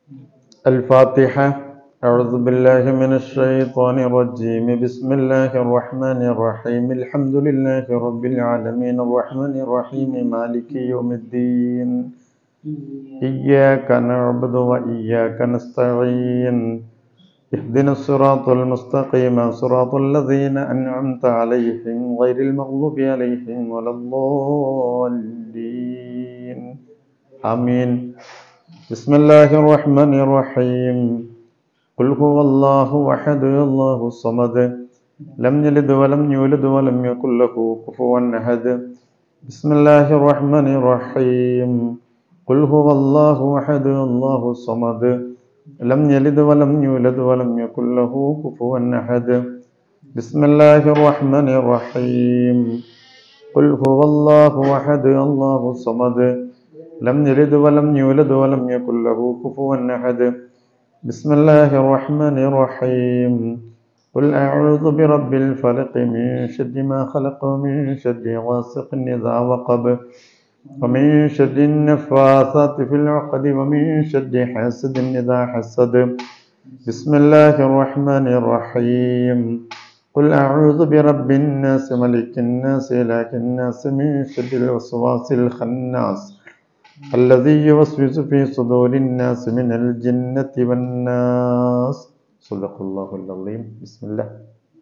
الفاتحة أعوذ بالله من الشيطان الرجيم بسم الله الرحمن الرحيم الحمد لله رب العالمين الرحمن الرحيم مالك يوم الدين إياك نعبد وإياك نستعين اهدنا الصراط المستقيم صراط الذين أنعمت عليهم غير المغضوب عليهم ولا الضالين آمين بسم الله الرحمن الرحيم قل هو الله أحد الله الصمد لم يلد ولم يولد ولم يكن له كفوا أحد بسم الله الرحمن الرحيم قل هو الله أحد الله الصمد لم يلد ولم يولد ولم يكن له كفوا أحد بسم الله الرحمن الرحيم قل هو الله أحد الله الصمد لم يلد ولم يولد ولم يكن له كفوا أحد بسم الله الرحمن الرحيم قل أعوذ برب الفلق من شر ما خلق ومن شر غاسق إذا وقب ومن شر النفاثات في العقد ومن شر حاسد إذا حسد بسم الله الرحمن الرحيم قل أعوذ برب الناس ملك الناس إله الناس من شر الوسواس الخناس الذي يوسوس في صدور الناس من الجنة والناس صدق الله العظيم بسم الله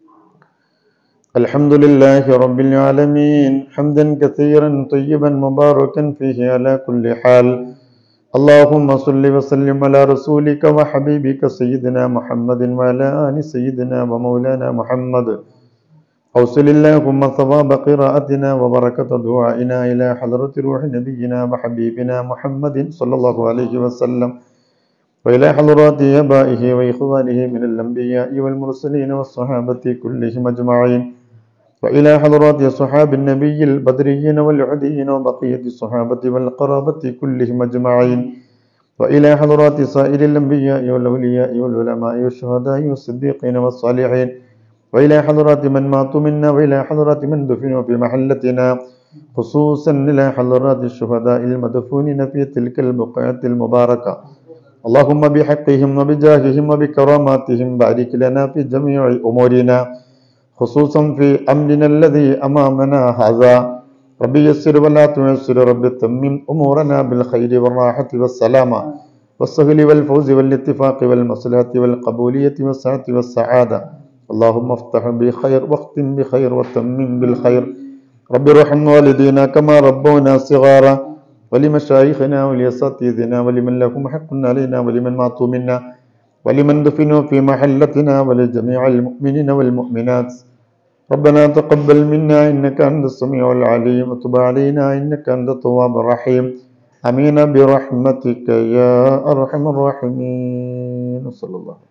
الحمد لله رب العالمين حمدا كثيرا طيبا مباركا فيه على كل حال اللهم صل وسلم على رسولك وحبيبك سيدنا محمد وعلى آل سيدنا ومولانا محمد أوصل اللهم ثواب قراءتنا وبركة دعائنا إلى حضرة روح نبينا وحبيبنا محمد صلى الله عليه وسلم وإلى حضرات آبائه وإخوانه من الأنبياء والمرسلين والصحابة كلهم أجمعين وإلى حضرات أصحاب النبي البدريين والعديين وبقية الصحابة والقرابة كلهم أجمعين وإلى حضرات سائر الأنبياء والأولياء والعلماء والشهداء والصديقين والصالحين وإلى حضرات من ماتوا منا وإلى حضرات من دفنوا في محلتنا خصوصا إلى حضرات الشهداء المدفونين في تلك البقعة المباركة اللهم بحقهم وبجاههم وبكراماتهم بارك لنا في جميع أمورنا خصوصا في أمرنا الذي أمامنا هذا ربي يسر ولا تعسر رب تمم أمورنا بالخير والراحة والسلامة والسهل والفوز والاتفاق والمصلحة والقبولية والسعة والسعادة اللهم افتح بخير واختم بخير وتمم بالخير رب ارحم والدينا كما ربونا صغارا ولمشايخنا ولأساتذتنا ولمن لهم حق علينا ولمن ماتوا منا ولمن دفنوا في محلتنا ولجميع المؤمنين والمؤمنات ربنا تقبل منا إنك أنت السميع العليم وتب علينا إنك أنت التواب الرحيم أمين برحمتك يا أرحم الراحمين صلى الله عليه وسلم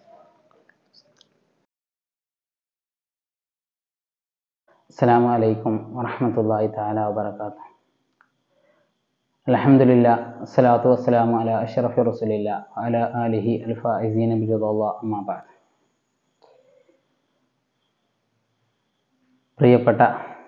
അസ്സാം വലൈക്കും വറഹമത്തല്ലാഹി താല വബർക്കാത്തു അലഹമുല്ല അസ്സലാത്തു വസ്സലാമു അല അഷറഫി റസുലില്ല അല അലിഹി അൽഫ അസീൻ ബിജുദുല്ലാ അമ്മാബാദ് പ്രിയപ്പെട്ട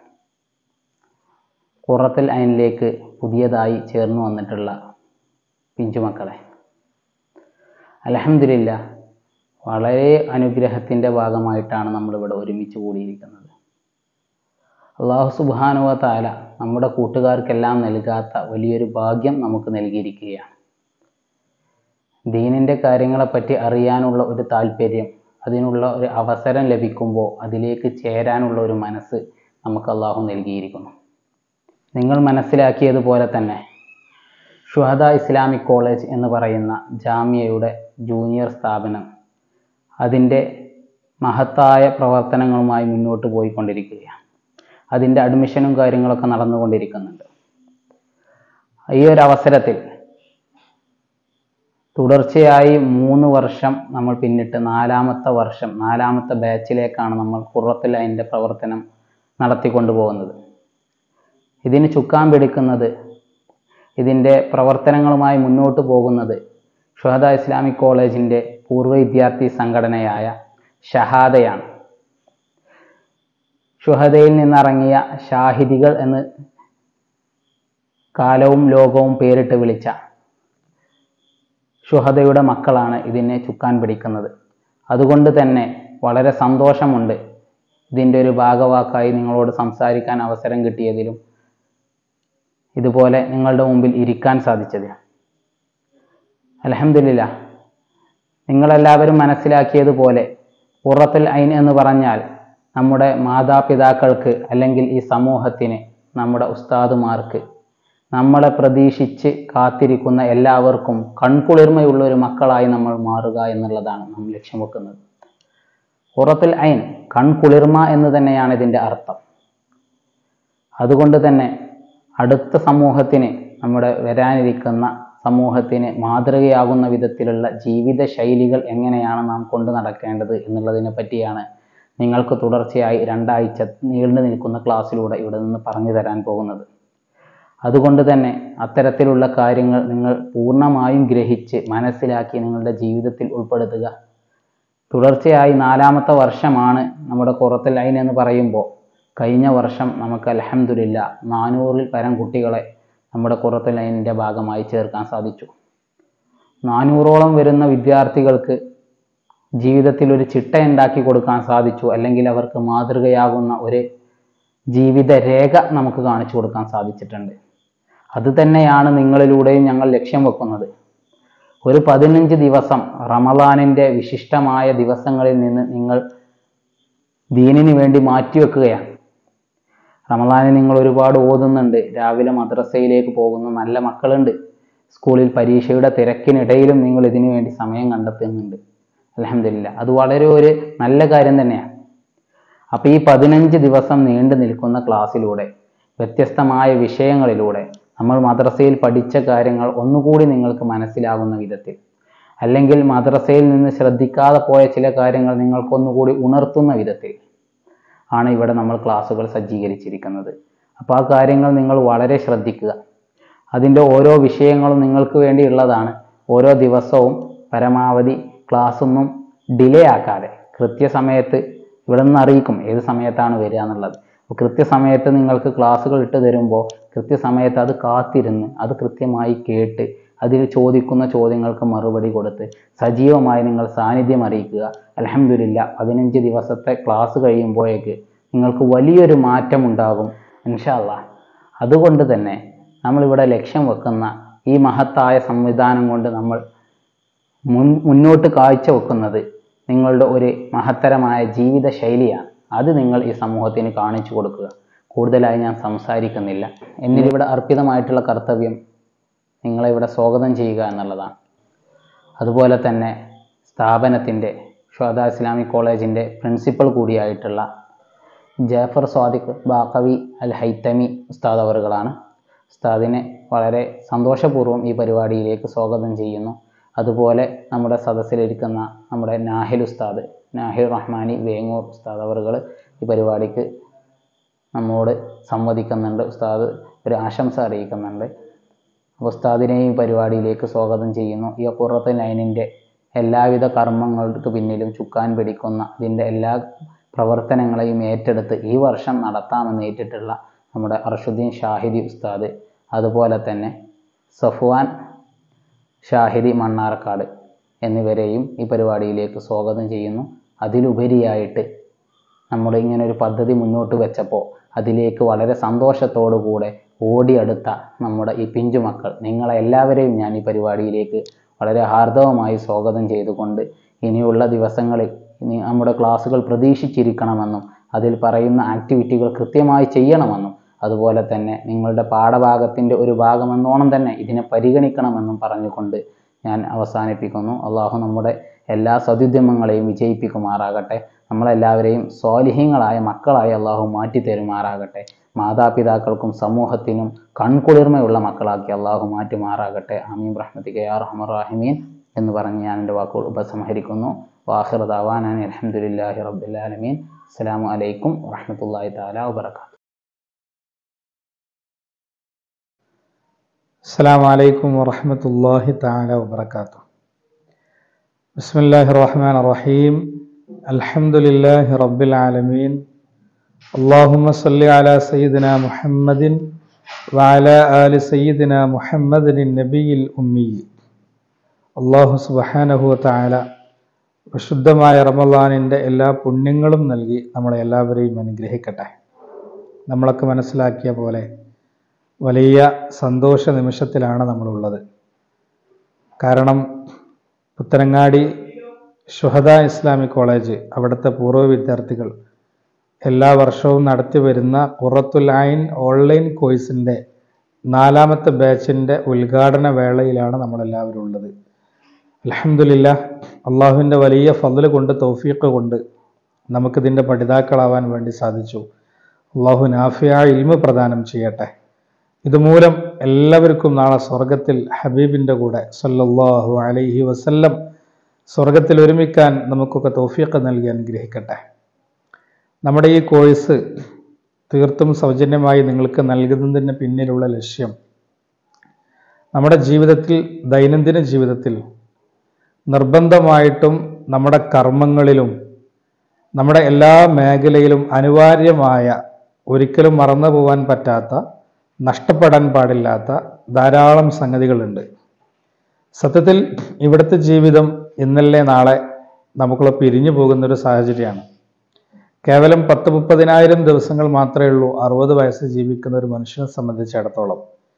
കുറത്തിൽ അയിനിലേക്ക് പുതിയതായി ചേർന്നു വന്നിട്ടുള്ള പിഞ്ചുമക്കളെ അലഹമില്ല വളരെ അനുഗ്രഹത്തിൻ്റെ ഭാഗമായിട്ടാണ് നമ്മളിവിടെ ഒരുമിച്ച് കൂടിയിരിക്കുന്നത് അള്ളാഹു സുബാനുവ താല നമ്മുടെ കൂട്ടുകാർക്കെല്ലാം നൽകാത്ത വലിയൊരു ഭാഗ്യം നമുക്ക് നൽകിയിരിക്കുകയാണ് ദീനിൻ്റെ കാര്യങ്ങളെപ്പറ്റി അറിയാനുള്ള ഒരു താല്പര്യം അതിനുള്ള ഒരു അവസരം ലഭിക്കുമ്പോൾ അതിലേക്ക് ചേരാനുള്ള ഒരു മനസ്സ് നമുക്ക് അള്ളാഹു നൽകിയിരിക്കുന്നു നിങ്ങൾ മനസ്സിലാക്കിയതുപോലെ തന്നെ ഷുഹദ ഇസ്ലാമിക് കോളേജ് എന്ന് പറയുന്ന ജാമ്യയുടെ ജൂനിയർ സ്ഥാപനം അതിൻ്റെ മഹത്തായ പ്രവർത്തനങ്ങളുമായി മുന്നോട്ട് പോയിക്കൊണ്ടിരിക്കുകയാണ് അതിൻ്റെ അഡ്മിഷനും കാര്യങ്ങളൊക്കെ നടന്നുകൊണ്ടിരിക്കുന്നുണ്ട് ഈ ഒരു അവസരത്തിൽ തുടർച്ചയായി മൂന്ന് വർഷം നമ്മൾ പിന്നിട്ട് നാലാമത്തെ വർഷം നാലാമത്തെ ബാച്ചിലേക്കാണ് നമ്മൾ കുറത്തിൽ അതിൻ്റെ പ്രവർത്തനം നടത്തിക്കൊണ്ടു പോകുന്നത് ഇതിന് ചുക്കാൻ പിടിക്കുന്നത് ഇതിൻ്റെ പ്രവർത്തനങ്ങളുമായി മുന്നോട്ട് പോകുന്നത് ഷുഹദ ഇസ്ലാമിക് കോളേജിൻ്റെ പൂർവ്വ വിദ്യാർത്ഥി സംഘടനയായ ഷഹാദയാണ് ഷുഹദയിൽ നിന്നിറങ്ങിയ ഷാഹിദികൾ എന്ന് കാലവും ലോകവും പേരിട്ട് വിളിച്ച ഷുഹദയുടെ മക്കളാണ് ഇതിനെ ചുക്കാൻ പിടിക്കുന്നത് അതുകൊണ്ട് തന്നെ വളരെ സന്തോഷമുണ്ട് ഇതിൻ്റെ ഒരു ഭാഗവാക്കായി നിങ്ങളോട് സംസാരിക്കാൻ അവസരം കിട്ടിയതിലും ഇതുപോലെ നിങ്ങളുടെ മുമ്പിൽ ഇരിക്കാൻ സാധിച്ചതിലും അലഹമില്ല നിങ്ങളെല്ലാവരും മനസ്സിലാക്കിയതുപോലെ ഉറത്തുൽ ഐൻ എന്ന് പറഞ്ഞാൽ നമ്മുടെ മാതാപിതാക്കൾക്ക് അല്ലെങ്കിൽ ഈ സമൂഹത്തിന് നമ്മുടെ ഉസ്താദുമാർക്ക് നമ്മളെ പ്രതീക്ഷിച്ച് കാത്തിരിക്കുന്ന എല്ലാവർക്കും കൺകുളിർമയുള്ള ഒരു മക്കളായി നമ്മൾ മാറുക എന്നുള്ളതാണ് നാം ലക്ഷ്യം വെക്കുന്നത് ഉറത്തുൽ ഐൻ കൺകുളിർമ എന്ന് തന്നെയാണ് ഇതിൻ്റെ അർത്ഥം അതുകൊണ്ട് തന്നെ അടുത്ത സമൂഹത്തിന് നമ്മുടെ വരാനിരിക്കുന്ന സമൂഹത്തിന് മാതൃകയാകുന്ന വിധത്തിലുള്ള ജീവിത ശൈലികൾ എങ്ങനെയാണ് നാം കൊണ്ടു നടക്കേണ്ടത് എന്നുള്ളതിനെ പറ്റിയാണ് നിങ്ങൾക്ക് തുടർച്ചയായി രണ്ടാഴ്ച നീണ്ടു നിൽക്കുന്ന ക്ലാസ്സിലൂടെ ഇവിടെ നിന്ന് പറഞ്ഞു തരാൻ പോകുന്നത് അതുകൊണ്ട് തന്നെ അത്തരത്തിലുള്ള കാര്യങ്ങൾ നിങ്ങൾ പൂർണ്ണമായും ഗ്രഹിച്ച് മനസ്സിലാക്കി നിങ്ങളുടെ ജീവിതത്തിൽ ഉൾപ്പെടുത്തുക തുടർച്ചയായി നാലാമത്തെ വർഷമാണ് നമ്മുടെ കുറത്തൽ ലൈൻ എന്ന് പറയുമ്പോൾ കഴിഞ്ഞ വർഷം നമുക്ക് അലഹമില്ല നാനൂറിൽ പരം കുട്ടികളെ നമ്മുടെ കുറത്തൽ ലൈനിൻ്റെ ഭാഗമായി ചേർക്കാൻ സാധിച്ചു നാനൂറോളം വരുന്ന വിദ്യാർത്ഥികൾക്ക് ജീവിതത്തിൽ ഒരു ചിട്ട ഉണ്ടാക്കി കൊടുക്കാൻ സാധിച്ചു അല്ലെങ്കിൽ അവർക്ക് മാതൃകയാകുന്ന ഒരു ജീവിത രേഖ നമുക്ക് കാണിച്ചു കൊടുക്കാൻ സാധിച്ചിട്ടുണ്ട് അത് തന്നെയാണ് നിങ്ങളിലൂടെയും ഞങ്ങൾ ലക്ഷ്യം വെക്കുന്നത് ഒരു പതിനഞ്ച് ദിവസം റമദാനിൻ്റെ വിശിഷ്ടമായ ദിവസങ്ങളിൽ നിന്ന് നിങ്ങൾ ദീനിന് വേണ്ടി മാറ്റിവെക്കുകയാണ് റമദാനിൽ നിങ്ങൾ ഒരുപാട് ഓതുന്നുണ്ട് രാവിലെ മദ്രസയിലേക്ക് പോകുന്ന നല്ല മക്കളുണ്ട് സ്കൂളിൽ പരീക്ഷയുടെ തിരക്കിനിടയിലും നിങ്ങൾ ഇതിനു വേണ്ടി സമയം കണ്ടെത്തുന്നുണ്ട് അലഹമില്ല അത് വളരെ ഒരു നല്ല കാര്യം തന്നെയാണ് അപ്പോൾ ഈ പതിനഞ്ച് ദിവസം നീണ്ടു നിൽക്കുന്ന ക്ലാസ്സിലൂടെ വ്യത്യസ്തമായ വിഷയങ്ങളിലൂടെ നമ്മൾ മദ്രസയിൽ പഠിച്ച കാര്യങ്ങൾ ഒന്നുകൂടി നിങ്ങൾക്ക് മനസ്സിലാകുന്ന വിധത്തിൽ അല്ലെങ്കിൽ മദ്രസയിൽ നിന്ന് ശ്രദ്ധിക്കാതെ പോയ ചില കാര്യങ്ങൾ നിങ്ങൾക്കൊന്നുകൂടി ഉണർത്തുന്ന വിധത്തിൽ ആണ് ഇവിടെ നമ്മൾ ക്ലാസ്സുകൾ സജ്ജീകരിച്ചിരിക്കുന്നത് അപ്പോൾ ആ കാര്യങ്ങൾ നിങ്ങൾ വളരെ ശ്രദ്ധിക്കുക അതിൻ്റെ ഓരോ വിഷയങ്ങളും നിങ്ങൾക്ക് വേണ്ടിയുള്ളതാണ് ഓരോ ദിവസവും പരമാവധി ക്ലാസ്സൊന്നും ഡിലേ ആക്കാതെ കൃത്യസമയത്ത് ഇവിടെ നിന്ന് അറിയിക്കും ഏത് സമയത്താണ് വരിക എന്നുള്ളത് അപ്പോൾ കൃത്യസമയത്ത് നിങ്ങൾക്ക് ക്ലാസ്സുകൾ ഇട്ട് തരുമ്പോൾ കൃത്യസമയത്ത് അത് കാത്തിരുന്ന് അത് കൃത്യമായി കേട്ട് അതിൽ ചോദിക്കുന്ന ചോദ്യങ്ങൾക്ക് മറുപടി കൊടുത്ത് സജീവമായി നിങ്ങൾ സാന്നിധ്യം അറിയിക്കുക അലഹമില്ല പതിനഞ്ച് ദിവസത്തെ ക്ലാസ് കഴിയുമ്പോഴേക്ക് നിങ്ങൾക്ക് വലിയൊരു മാറ്റം ഉണ്ടാകും ഇൻഷാല്ല അതുകൊണ്ട് തന്നെ നമ്മളിവിടെ ലക്ഷ്യം വെക്കുന്ന ഈ മഹത്തായ സംവിധാനം കൊണ്ട് നമ്മൾ മുൻ മുന്നോട്ട് കാഴ്ചവെക്കുന്നത് നിങ്ങളുടെ ഒരു മഹത്തരമായ ജീവിത ശൈലിയാണ് അത് നിങ്ങൾ ഈ സമൂഹത്തിന് കാണിച്ചു കൊടുക്കുക കൂടുതലായി ഞാൻ സംസാരിക്കുന്നില്ല എന്നിലിവിടെ അർപ്പിതമായിട്ടുള്ള കർത്തവ്യം നിങ്ങളെ ഇവിടെ സ്വാഗതം ചെയ്യുക എന്നുള്ളതാണ് അതുപോലെ തന്നെ സ്ഥാപനത്തിൻ്റെ ഷോദ ഇസ്ലാമിക് കോളേജിൻ്റെ പ്രിൻസിപ്പൽ കൂടിയായിട്ടുള്ള ജാഫർ സ്വാദിഖ് ബാക്കവി അൽ ഹൈത്തമി ഉസ്താദ് അവറുകളാണ് ഉസ്താദിനെ വളരെ സന്തോഷപൂർവ്വം ഈ പരിപാടിയിലേക്ക് സ്വാഗതം ചെയ്യുന്നു അതുപോലെ നമ്മുടെ സദസ്സിലിരിക്കുന്ന നമ്മുടെ നാഹിൽ ഉസ്താദ് നാഹിൽ റഹ്മാനി വേങ്ങൂർ ഉസ്താദ് അവറുകൾ ഈ പരിപാടിക്ക് നമ്മോട് സംവദിക്കുന്നുണ്ട് ഉസ്താദ് ഒരു ആശംസ അറിയിക്കുന്നുണ്ട് അപ്പോൾ ഉസ്താദിനെയും ഈ പരിപാടിയിലേക്ക് സ്വാഗതം ചെയ്യുന്നു ഈ കുറത്ത് ലൈനിൻ്റെ എല്ലാവിധ കർമ്മങ്ങൾക്ക് പിന്നിലും ചുക്കാൻ പിടിക്കുന്ന ഇതിൻ്റെ എല്ലാ പ്രവർത്തനങ്ങളെയും ഏറ്റെടുത്ത് ഈ വർഷം നടത്താമെന്ന് ഏറ്റിട്ടുള്ള നമ്മുടെ അർഷുദ്ദീൻ ഷാഹിദി ഉസ്താദ് അതുപോലെ തന്നെ സഫ്വാൻ ഷാഹിദി മണ്ണാർക്കാട് എന്നിവരെയും ഈ പരിപാടിയിലേക്ക് സ്വാഗതം ചെയ്യുന്നു അതിലുപരിയായിട്ട് നമ്മൾ ഇങ്ങനെ ഒരു പദ്ധതി മുന്നോട്ട് വെച്ചപ്പോൾ അതിലേക്ക് വളരെ സന്തോഷത്തോടു കൂടെ ഓടിയെടുത്ത നമ്മുടെ ഈ പിഞ്ചുമക്കൾ നിങ്ങളെ എല്ലാവരെയും ഞാൻ ഈ പരിപാടിയിലേക്ക് വളരെ ഹാർദവമായി സ്വാഗതം ചെയ്തുകൊണ്ട് ഇനിയുള്ള ദിവസങ്ങളിൽ ഇനി നമ്മുടെ ക്ലാസ്സുകൾ പ്രതീക്ഷിച്ചിരിക്കണമെന്നും അതിൽ പറയുന്ന ആക്ടിവിറ്റികൾ കൃത്യമായി ചെയ്യണമെന്നും അതുപോലെ തന്നെ നിങ്ങളുടെ പാഠഭാഗത്തിൻ്റെ ഒരു ഭാഗമെന്നോണം തന്നെ ഇതിനെ പരിഗണിക്കണമെന്നും പറഞ്ഞുകൊണ്ട് ഞാൻ അവസാനിപ്പിക്കുന്നു അള്ളാഹു നമ്മുടെ എല്ലാ സതുദ്യമങ്ങളെയും വിജയിപ്പിക്കുമാറാകട്ടെ നമ്മളെല്ലാവരെയും സ്വാലിഹ്യങ്ങളായ മക്കളായി അള്ളാഹു മാറ്റി തരുമാറാകട്ടെ മാതാപിതാക്കൾക്കും സമൂഹത്തിനും കൺകുളിർമയുള്ള മക്കളാക്കി അള്ളാഹു മാറ്റുമാറാകട്ടെ ആമീൻ റഹ്മത്തിക യാ റഹ്മർ റാഹിമീൻ എന്ന് പറഞ്ഞ് ഞാൻ എൻ്റെ വാക്കുകൾ ഉപസംഹരിക്കുന്നു വാഹിർ ദവാനാൻ അലഹമുല്ലാഹി റബ്ബുലാലമീൻ അസ്സാം വലൈക്കും വാഹമത്തല്ലാഹി താല വാബർക്കാത്തു السلام عليكم ورحمة الله تعالى وبركاته بسم الله الرحمن الرحيم الحمد لله رب العالمين اللهم صل على سيدنا محمد وعلى آل سيدنا محمد النبي الأمي അള്ളാഹു സുബഹാനഹുവ താല വിശുദ്ധമായ റമദാനിൻ്റെ എല്ലാ പുണ്യങ്ങളും നൽകി നമ്മളെ എല്ലാവരെയും അനുഗ്രഹിക്കട്ടെ നമ്മളൊക്കെ മനസ്സിലാക്കിയ പോലെ വലിയ സന്തോഷ നിമിഷത്തിലാണ് നമ്മളുള്ളത് കാരണം പുത്തനങ്ങാടി ഷുഹദ ഇസ്ലാമിക് കോളേജ് അവിടുത്തെ പൂർവ്വ വിദ്യാർത്ഥികൾ എല്ലാ വർഷവും നടത്തി വരുന്ന ഖുറത്തുൽ ഐൻ ഓൺലൈൻ കോഴ്സിൻ്റെ നാലാമത്തെ ബാച്ചിൻ്റെ ഉദ്ഘാടന വേളയിലാണ് നമ്മളെല്ലാവരും ഉള്ളത് അലഹമില്ല അള്ളാഹുവിൻ്റെ വലിയ ഫضൽ കൊണ്ട് തൗഫീഖ് കൊണ്ട് നമുക്കിതിൻ്റെ പഠിതാക്കളാവാൻ വേണ്ടി സാധിച്ചു അള്ളാഹു നാഫിയ ഇൽമ പ്രദാനം ചെയ്യട്ടെ ഇതുമൂലം എല്ലാവർക്കും നാളെ സ്വർഗത്തിൽ ഹബീബിൻ്റെ കൂടെ സല്ലല്ലാഹു അലൈഹി വസല്ലം സ്വർഗത്തിൽ ഒരുമിക്കാൻ നമുക്കൊക്കെ തൗഫീഖ് നൽകി അനുഗ്രഹിക്കട്ടെ നമ്മുടെ ഈ കോഴ്സ് തീർത്തും സൗജന്യമായി നിങ്ങൾക്ക് നൽകുന്നതിന് പിന്നിലുള്ള ലക്ഷ്യം നമ്മുടെ ജീവിതത്തിൽ ദൈനംദിന ജീവിതത്തിൽ നിർബന്ധമായിട്ടും നമ്മുടെ കർമ്മങ്ങളിലും നമ്മുടെ എല്ലാ മേഖലയിലും അനിവാര്യമായ ഒരിക്കലും മറന്നു പോകാൻ പറ്റാത്ത നഷ്ടപ്പെടാൻ പാടില്ലാത്ത ധാരാളം സംഗതികളുണ്ട് സത്യത്തിൽ ഇവിടുത്തെ ജീവിതം ഇന്നല്ലേ നാളെ നമുക്കുള്ള പിരിഞ്ഞു പോകുന്ന ഒരു സാഹചര്യമാണ് കേവലം പത്ത് മുപ്പതിനായിരം ദിവസങ്ങൾ മാത്രമേ ഉള്ളൂ അറുപത് വയസ്സ് ജീവിക്കുന്ന ഒരു മനുഷ്യനെ സംബന്ധിച്ചിടത്തോളം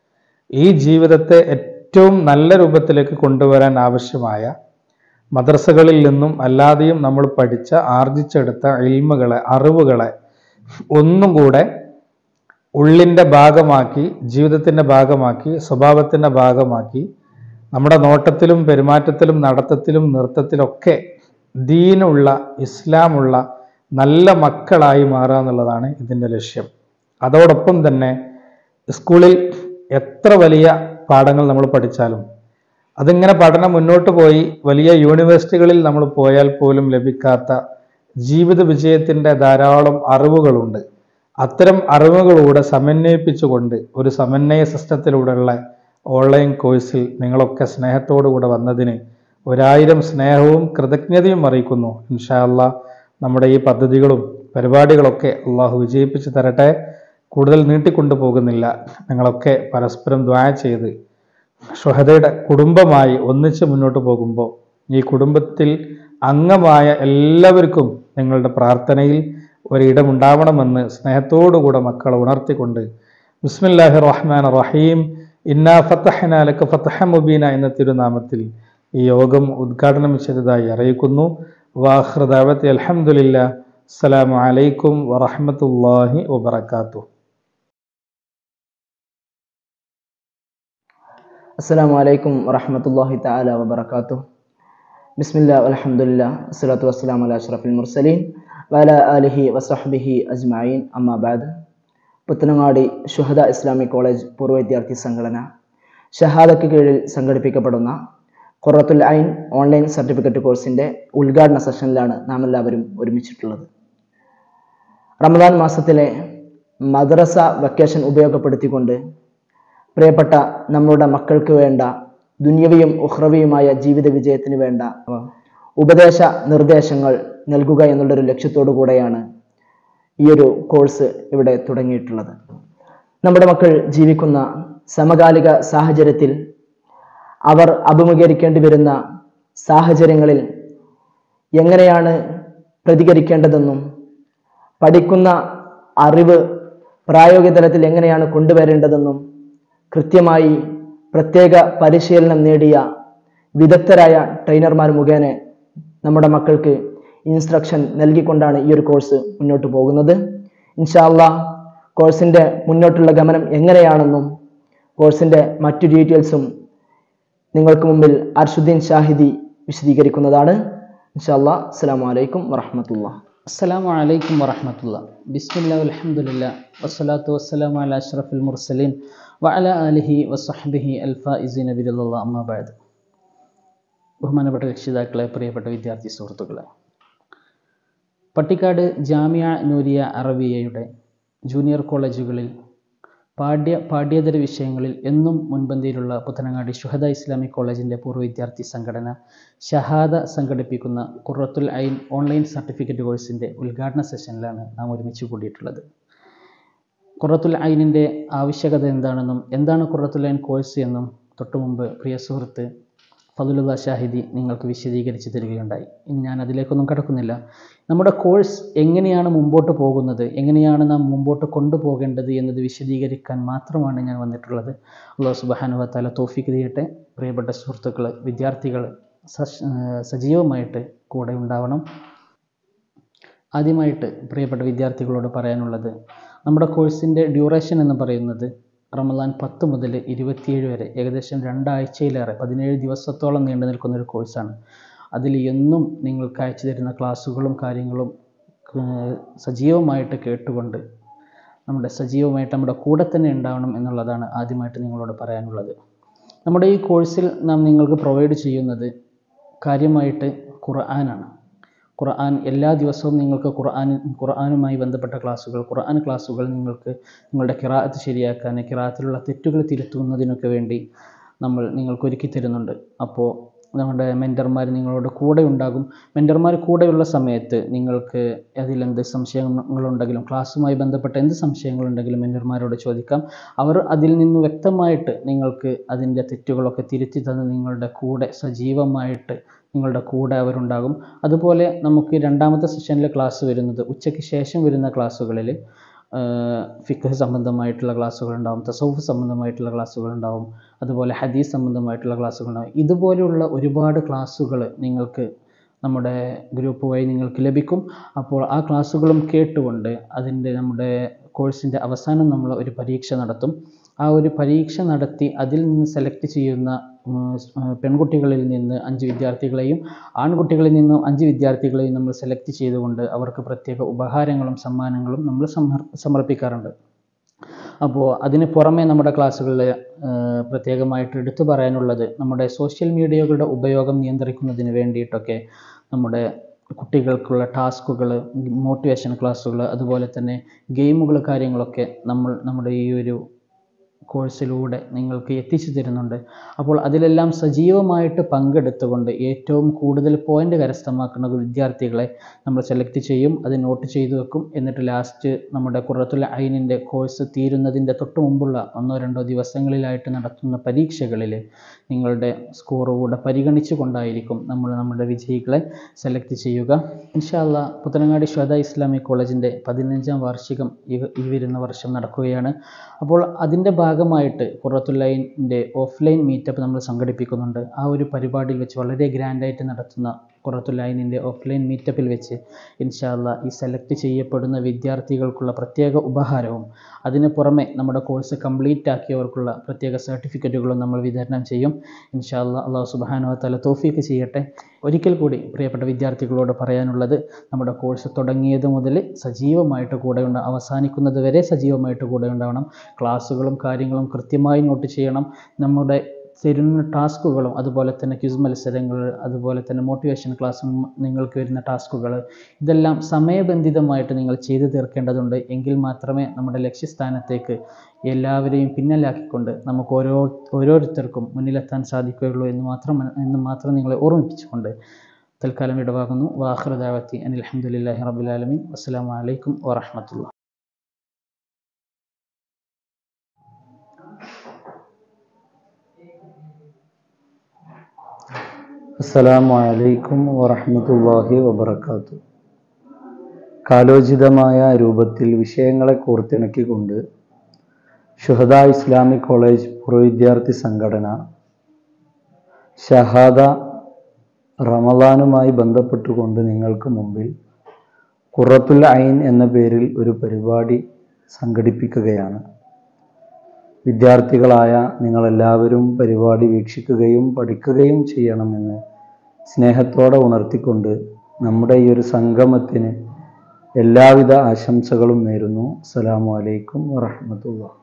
ഈ ജീവിതത്തെ ഏറ്റവും നല്ല രൂപത്തിലേക്ക് കൊണ്ടുവരാൻ ആവശ്യമായ മദ്രസകളിൽ നിന്നും അല്ലാതെയും നമ്മൾ പഠിച്ച ആർജിച്ചെടുത്ത ഇൽമുകളെ അറിവുകളെ ഒന്നും കൂടെ ഉള്ളിൻ്റെ ഭാഗമാക്കി ജീവിതത്തിൻ്റെ ഭാഗമാക്കി സ്വഭാവത്തിൻ്റെ ഭാഗമാക്കി നമ്മുടെ നോട്ടത്തിലും പെരുമാറ്റത്തിലും നടത്തത്തിലും നൃത്തത്തിലൊക്കെ ദീനുള്ള ഇസ്ലാമുള്ള നല്ല മക്കളായി മാറുക എന്നുള്ളതാണ് ഇതിൻ്റെ ലക്ഷ്യം അതോടൊപ്പം തന്നെ സ്കൂളിൽ എത്ര വലിയ പാഠങ്ങൾ നമ്മൾ പഠിച്ചാലും അതിങ്ങനെ പഠനം മുന്നോട്ട് പോയി വലിയ യൂണിവേഴ്സിറ്റികളിൽ നമ്മൾ പോയാൽ പോലും ലഭിക്കാത്ത ജീവിത വിജയത്തിൻ്റെ ധാരാളം അറിവുകളുണ്ട് അത്തരം അറിവുകളൂടെ സമന്വയിപ്പിച്ചുകൊണ്ട് ഒരു സമന്വയ സിസ്റ്റത്തിലൂടെയുള്ള ഓൺലൈൻ കോഴ്സിൽ നിങ്ങളൊക്കെ സ്നേഹത്തോടുകൂടെ വന്നതിന് ഒരായിരം സ്നേഹവും കൃതജ്ഞതയും അറിയിക്കുന്നു ഇൻഷാ അല്ലാ നമ്മുടെ ഈ പദ്ധതികളും പരിപാടികളൊക്കെ അള്ളാഹു വിജയിപ്പിച്ച് തരട്ടെ കൂടുതൽ നീട്ടിക്കൊണ്ടു പോകുന്നില്ല നിങ്ങളൊക്കെ പരസ്പരം ദ്വായ ചെയ്ത് ഷുഹദയുടെ കുടുംബമായി ഒന്നിച്ച് മുന്നോട്ട് പോകുമ്പോൾ ഈ കുടുംബത്തിൽ അംഗമായ എല്ലാവർക്കും നിങ്ങളുടെ പ്രാർത്ഥനയിൽ ഒരിടമുണ്ടാവണമെന്ന് സ്നേഹത്തോടുകൂടെ മക്കളെ ഉണർത്തിക്കൊണ്ട് ബിസ്മില്ലാഹി റഹ്മാൻ റഹീം ഇന്നാ ഫത്തഹന ലക ഫത്തഹ മുബീന എന്ന തിരുനാമത്തിൽ ഈ യോഗം ഉദ്ഘാടനം ചെയ്തതായി അറിയിക്കുന്നു വാഹൃദാവത്തി അലഹമുല്ല അസ്സലാമു അലൈക്കും വറഹമത്തല്ലാഹി വബർക്കാത്തു അസ്സലാമു അലൈക്കും വറഹമത്തല്ലാഹി തആല വബറകാതുഹു ബിസ്മില്ലാ അൽഹംദുലില്ലാ അസ്സലാത്തു വസ്സലാമു അലാ അഷ്റഫിൽ മുർസലീൻ വഅലാ ആലിഹി വസഹ്ബിഹി അജ്മഈൻ അമ്മാ ബഅദ് പുത്തനങ്ങാടി ഷുഹദ ഇസ്ലാമിക് കോളേജ് പൂർവ്വ വിദ്യാർത്ഥി സംഘടന ഷഹാദയ്ക്ക് കീഴിൽ സംഘടിപ്പിക്കപ്പെടുന്ന ഖുറത്തുൽ ഐൻ ഓൺലൈൻ സർട്ടിഫിക്കറ്റ് കോഴ്സിന്റെ ഉദ്ഘാടന സെഷനിലാണ് നാം എല്ലാവരും ഒരുമിച്ചിട്ടുള്ളത് റമദാൻ മാസത്തിലെ മദ്രസ വെക്കേഷൻ ഉപയോഗപ്പെടുത്തിക്കൊണ്ട് പ്രിയപ്പെട്ട നമ്മുടെ മക്കൾക്ക് വേണ്ട ദുന്യവിയും ഉഹ്രവിയുമായ ജീവിത വിജയത്തിന് വേണ്ട ഉപദേശ നിർദ്ദേശങ്ങൾ നൽകുക എന്നുള്ളൊരു ലക്ഷ്യത്തോടു കൂടെയാണ് ഈ ഒരു കോഴ്സ് ഇവിടെ തുടങ്ങിയിട്ടുള്ളത് നമ്മുടെ മക്കൾ ജീവിക്കുന്ന സമകാലിക സാഹചര്യത്തിൽ അവർ അഭിമുഖീകരിക്കേണ്ടി വരുന്ന സാഹചര്യങ്ങളിൽ എങ്ങനെയാണ് പ്രതികരിക്കേണ്ടതെന്നും പഠിക്കുന്ന അറിവ് പ്രായോഗിക തലത്തിൽ എങ്ങനെയാണ് കൊണ്ടുവരേണ്ടതെന്നും കൃത്യമായി പ്രത്യേക പരിശീലനം നേടിയ വിദഗ്ധരായ ട്രെയിനർമാർ മുഖേന നമ്മുടെ മക്കൾക്ക് ഇൻസ്ട്രക്ഷൻ നൽകിക്കൊണ്ടാണ് ഈ ഒരു കോഴ്സ് മുന്നോട്ട് പോകുന്നത് ഇൻഷാല്ല കോഴ്സിന്റെ മുന്നോട്ടുള്ള ഗമനം എങ്ങനെയാണെന്നും കോഴ്സിന്റെ മറ്റു ഡീറ്റെയിൽസും നിങ്ങൾക്ക് മുമ്പിൽ അർഷുദ്ദീൻ ഷാഹിദി വിശദീകരിക്കുന്നതാണ് ഇൻഷാല്ല അസ്സലാമു അലൈക്കും വറഹമത്തുള്ള അസ്സലാമു അലൈക്കും വറഹമത്തുള്ള ബിസ്മില്ലാ അൽഹംദുലില്ലാ വസ്സലാത്തു വസ്സലാമു അലാ അഷ്റഫിൽ മുർസലീൻ വഅല ആലിഹി വസഹ്ബിഹി അൽഫായിസീന ബിറല്ലാ അമ്മാ ബഅദ് ബഹുമാനപ്പെട്ട രക്ഷിതാക്കളെ പ്രിയപ്പെട്ട വിദ്യാർത്ഥി സുഹൃത്തുക്കളെ പട്ടിക്കാട് ജാമിയ നൂരിയ അറബിയയുടെ ജൂനിയർ കോളേജുകളിൽ പാഠ്യ പാഠ്യേതര വിഷയങ്ങളിൽ എന്നും മുൻപന്തിയിലുള്ള പുത്തനങ്ങാടി ഷുഹദ ഇസ്ലാമിക് കോളേജിൻ്റെ പൂർവ്വ വിദ്യാർത്ഥി സംഘടന ഷഹാദ സംഘടിപ്പിക്കുന്ന ഖുറത്തുൽ ഐൻ ഓൺലൈൻ സർട്ടിഫിക്കറ്റ് കോഴ്സിൻ്റെ ഉദ്ഘാടന സെഷനിലാണ് നാം ഒരുമിച്ച് കൂടിയിട്ടുള്ളത് ഖുറത്തുൽ ഐനിൻ്റെ ആവശ്യകത എന്താണെന്നും എന്താണ് ഖുറത്തുൽ ഐൻ കോഴ്സ് എന്നും തൊട്ടു മുമ്പ് പ്രിയ സുഹൃത്ത് ഫതുലുള്ള ഷാഹിദി നിങ്ങൾക്ക് വിശദീകരിച്ച് തരികയുണ്ടായി ഇനി ഞാൻ അതിലേക്കൊന്നും കടക്കുന്നില്ല നമ്മുടെ കോഴ്സ് എങ്ങനെയാണ് മുമ്പോട്ട് പോകുന്നത് എങ്ങനെയാണ് നാം മുമ്പോട്ട് കൊണ്ടുപോകേണ്ടത് എന്നത് വിശദീകരിക്കാൻ മാത്രമാണ് ഞാൻ വന്നിട്ടുള്ളത് അള്ളാഹു സുബാനുവത്താല തോഫിക്ക് ചെയ്യട്ടെ പ്രിയപ്പെട്ട സുഹൃത്തുക്കൾ വിദ്യാർത്ഥികൾ സശ്- ഏർ സജീവമായിട്ട് കൂടെ ഉണ്ടാവണം ആദ്യമായിട്ട് പ്രിയപ്പെട്ട വിദ്യാർത്ഥികളോട് പറയാനുള്ളത് നമ്മുടെ കോഴ്സിൻ്റെ ഡ്യൂറേഷൻ എന്ന് പറയുന്നത് റമദാൻ പത്ത് മുതൽ ഇരുപത്തിയേഴ് വരെ ഏകദേശം രണ്ടാഴ്ചയിലേറെ പതിനേഴ് ദിവസത്തോളം നീണ്ടു നിൽക്കുന്ന ഒരു കോഴ്സാണ് അതിൽ എന്നും നിങ്ങൾക്ക് അയച്ചു തരുന്ന ക്ലാസ്സുകളും കാര്യങ്ങളും ഏർ സജീവമായിട്ട് കേട്ടുകൊണ്ട് നമ്മുടെ സജീവമായിട്ട് നമ്മുടെ കൂടെ തന്നെ ഉണ്ടാവണം എന്നുള്ളതാണ് ആദ്യമായിട്ട് നിങ്ങളോട് പറയാനുള്ളത് നമ്മുടെ ഈ കോഴ്സിൽ നാം നിങ്ങൾക്ക് പ്രൊവൈഡ് ചെയ്യുന്നത് കാര്യമായിട്ട് ഖുർആനാണ് ഖുർആൻ എല്ലാ ദിവസവും നിങ്ങൾക്ക് ഖുർആൻ ഖുർആനുമായി ബന്ധപ്പെട്ട ക്ലാസ്സുകൾ ഖുർആൻ ക്ലാസ്സുകൾ നിങ്ങൾക്ക് നിങ്ങളുടെ കിറാഅത്ത് ശരിയാക്കാൻ കിറാഅത്തിലുള്ള തെറ്റുകൾ തിരുത്തുന്നതിനൊക്കെ വേണ്ടി നമ്മൾ നിങ്ങൾക്ക് ഒരുക്കി തരുന്നുണ്ട് അപ്പോൾ നമ്മുടെ മെൻറ്റർമാർ നിങ്ങളോട് കൂടെ ഉണ്ടാകും മെൻറ്റർമാർ കൂടെയുള്ള സമയത്ത് നിങ്ങൾക്ക് അതിലെന്ത് സംശയങ്ങളുണ്ടെങ്കിലും ക്ലാസ്സുമായി ബന്ധപ്പെട്ട എന്ത് സംശയങ്ങളുണ്ടെങ്കിലും മെൻറ്റർമാരോട് ചോദിക്കാം അവർ അതിൽ നിന്ന് വ്യക്തമായിട്ട് നിങ്ങൾക്ക് അതിൻ്റെ തെറ്റുകളൊക്കെ തിരുത്തി തന്ന് നിങ്ങളുടെ കൂടെ സജീവമായിട്ട് നിങ്ങളുടെ കൂടെ അവരുണ്ടാകും അതുപോലെ നമുക്ക് രണ്ടാമത്തെ സെഷനിൽ ക്ലാസ് വരുന്നത് ഉച്ചയ്ക്ക് ശേഷം വരുന്ന ക്ലാസ്സുകളിൽ ഫിഖ് സംബന്ധമായിട്ടുള്ള ക്ലാസ്സുകൾ ഉണ്ടാവും തസൗഫ് സംബന്ധമായിട്ടുള്ള ക്ലാസ്സുകൾ ഉണ്ടാവും അതുപോലെ ഹദീസ് സംബന്ധമായിട്ടുള്ള ക്ലാസ്സുകൾ ഉണ്ടാവും ഇതുപോലെയുള്ള ഒരുപാട് ക്ലാസ്സുകൾ നിങ്ങൾക്ക് നമ്മുടെ ഗ്രൂപ്പ് വഴി നിങ്ങൾക്ക് ലഭിക്കും അപ്പോൾ ആ ക്ലാസ്സുകളും കേട്ടുകൊണ്ട് അതിൻ്റെ നമ്മുടെ കോഴ്സിൻ്റെ അവസാനം നമ്മൾ ഒരു പരീക്ഷ നടത്തും ആ ഒരു പരീക്ഷ നടത്തി അതിൽ നിന്ന് സെലക്ട് ചെയ്യുന്ന ഉം, സ്- ആ, പെൺകുട്ടികളിൽ നിന്ന് അഞ്ച് വിദ്യാർത്ഥികളെയും ആൺകുട്ടികളിൽ നിന്നും അഞ്ച് വിദ്യാർത്ഥികളെയും നമ്മൾ സെലക്ട് ചെയ്തുകൊണ്ട് അവർക്ക് പ്രത്യേക ഉപഹാരങ്ങളും സമ്മാനങ്ങളും നമ്മൾ സമർ സമർപ്പിക്കാറുണ്ട് അപ്പോൾ അതിന് പുറമെ നമ്മുടെ ക്ലാസ്സുകളിൽ പ്രത്യേകമായിട്ട് എടുത്തു പറയാനുള്ളത് നമ്മുടെ സോഷ്യൽ മീഡിയകളുടെ ഉപയോഗം നിയന്ത്രിക്കുന്നതിന് വേണ്ടിയിട്ടൊക്കെ നമ്മുടെ കുട്ടികൾക്കുള്ള ടാസ്കുകൾ മോട്ടിവേഷൻ ക്ലാസ്സുകൾ അതുപോലെ തന്നെ ഗെയിമുകൾ കാര്യങ്ങളൊക്കെ നമ്മൾ നമ്മുടെ ഈ ഒരു കോഴ്സിലൂടെ നിങ്ങൾക്ക് എത്തിച്ചു തരുന്നുണ്ട് അപ്പോൾ അതിലെല്ലാം സജീവമായിട്ട് പങ്കെടുത്തുകൊണ്ട് ഏറ്റവും കൂടുതൽ പോയിന്റ് കരസ്ഥമാക്കുന്ന വിദ്യാർത്ഥികളെ നമ്മൾ സെലക്ട് ചെയ്യും അത് നോട്ട് ചെയ്തു വെക്കും എന്നിട്ട് ലാസ്റ്റ് നമ്മുടെ കുറത്തുൽ ഐനിൻ്റെ കോഴ്സ് തീരുന്നതിൻ്റെ തൊട്ട് മുമ്പുള്ള ഒന്നോ രണ്ടോ ദിവസങ്ങളിലായിട്ട് നടത്തുന്ന പരീക്ഷകളിൽ നിങ്ങളുടെ സ്കോർ കൂടെ പരിഗണിച്ചു കൊണ്ടായിരിക്കും നമ്മൾ നമ്മുടെ വിജയികളെ സെലക്ട് ചെയ്യുക ഇൻഷാല്ല പുത്തനങ്ങാടി ശ്വത ഇസ്ലാമിക് കോളേജിൻ്റെ പതിനഞ്ചാം വാർഷികം ഈ ഈ വരുന്ന വർഷം നടക്കുകയാണ് അപ്പോൾ അതിൻ്റെ ഭാഗമായിട്ട് കുറത്തുല്ലൈൻ്റെ ഓഫ്ലൈൻ മീറ്റപ്പ് നമ്മൾ സംഘടിപ്പിക്കുന്നുണ്ട് ആ ഒരു പരിപാടിയിൽ വെച്ച് വളരെ ഗ്രാൻഡായിട്ട് നടത്തുന്ന കുറത്തുല്ലൈനിൻ്റെ ഓഫ്ലൈൻ മീറ്റപ്പിൽ വെച്ച് ഇൻഷാല്ല ഈ സെലക്ട് ചെയ്യപ്പെടുന്ന വിദ്യാർത്ഥികൾക്കുള്ള പ്രത്യേക ഉപഹാരവും അതിന് പുറമെ നമ്മുടെ കോഴ്സ് കംപ്ലീറ്റ് ആക്കിയവർക്കുള്ള പ്രത്യേക സർട്ടിഫിക്കറ്റുകളും നമ്മൾ വിതരണം ചെയ്യും ഇൻഷാല്ല അള്ളാഹു സുബാനു തല തോഫീക്ക് ചെയ്യട്ടെ ഒരിക്കൽ കൂടി പ്രിയപ്പെട്ട വിദ്യാർത്ഥികളോട് പറയാനുള്ളത് നമ്മുടെ കോഴ്സ് തുടങ്ങിയത് മുതൽ സജീവമായിട്ട് കൂടെ ഉണ്ട് അവസാനിക്കുന്നത് വരെ സജീവമായിട്ട് കൂടെ ഉണ്ടാവണം ക്ലാസ്സുകളും കാര്യങ്ങളും കൃത്യമായി നോട്ട് ചെയ്യണം നമ്മുടെ തരുന്ന ടാസ്കുകളും അതുപോലെ തന്നെ ക്വിസ് മത്സരങ്ങൾ അതുപോലെ തന്നെ മോട്ടിവേഷൻ ക്ലാസ്സും നിങ്ങൾക്ക് വരുന്ന ടാസ്കുകൾ ഇതെല്ലാം സമയബന്ധിതമായിട്ട് നിങ്ങൾ ചെയ്തു തീർക്കേണ്ടതുണ്ട് എങ്കിൽ മാത്രമേ നമ്മുടെ ലക്ഷ്യസ്ഥാനത്തേക്ക് എല്ലാവരെയും പിന്നിലാക്കിക്കൊണ്ട് നമുക്ക് ഓരോ ഓരോരുത്തർക്കും മുന്നിലെത്താൻ സാധിക്കുകയുള്ളൂ എന്ന് മാത്രം എന്ന് മാത്രം നിങ്ങളെ ഓർമ്മിപ്പിച്ചുകൊണ്ട് തൽക്കാലം ഇടവാകുന്നു വാഹൃദാവത്തി അനിൽ അഹമ്മദില്ലാഹി റബുലാലമീൻ അസ്സാം വലൈക്കും വാഹമത്തുള്ള അസ്സലാമു അലൈക്കും വറഹ്മത്തുള്ളാഹി വബറകാത്തു കാലോചിതമായ രൂപത്തിൽ വിഷയങ്ങളെ കോർത്തിണക്കിക്കൊണ്ട് ഷുഹദ ഇസ്ലാമിക് കോളേജ് പൂർവ്വ വിദ്യാർത്ഥി സംഘടന ഷഹാദ റമദാനുമായി ബന്ധപ്പെട്ടുകൊണ്ട് നിങ്ങൾക്ക് മുമ്പിൽ ഖുറത്തുൽ ഐൻ എന്ന പേരിൽ ഒരു പരിപാടി സംഘടിപ്പിക്കുകയാണ് വിദ്യാർത്ഥികളായ നിങ്ങളെല്ലാവരും പരിപാടി വീക്ഷിക്കുകയും പഠിക്കുകയും ചെയ്യണമെന്ന് സ്നേഹത്തോടെ ഉണർത്തിക്കൊണ്ട് നമ്മുടെ ഈ ഒരു സംഗമത്തിന് എല്ലാവിധ ആശംസകളും നേരുന്നു അസ്സലാമു അലൈക്കും വറഹ്മത്തുള്ളാഹി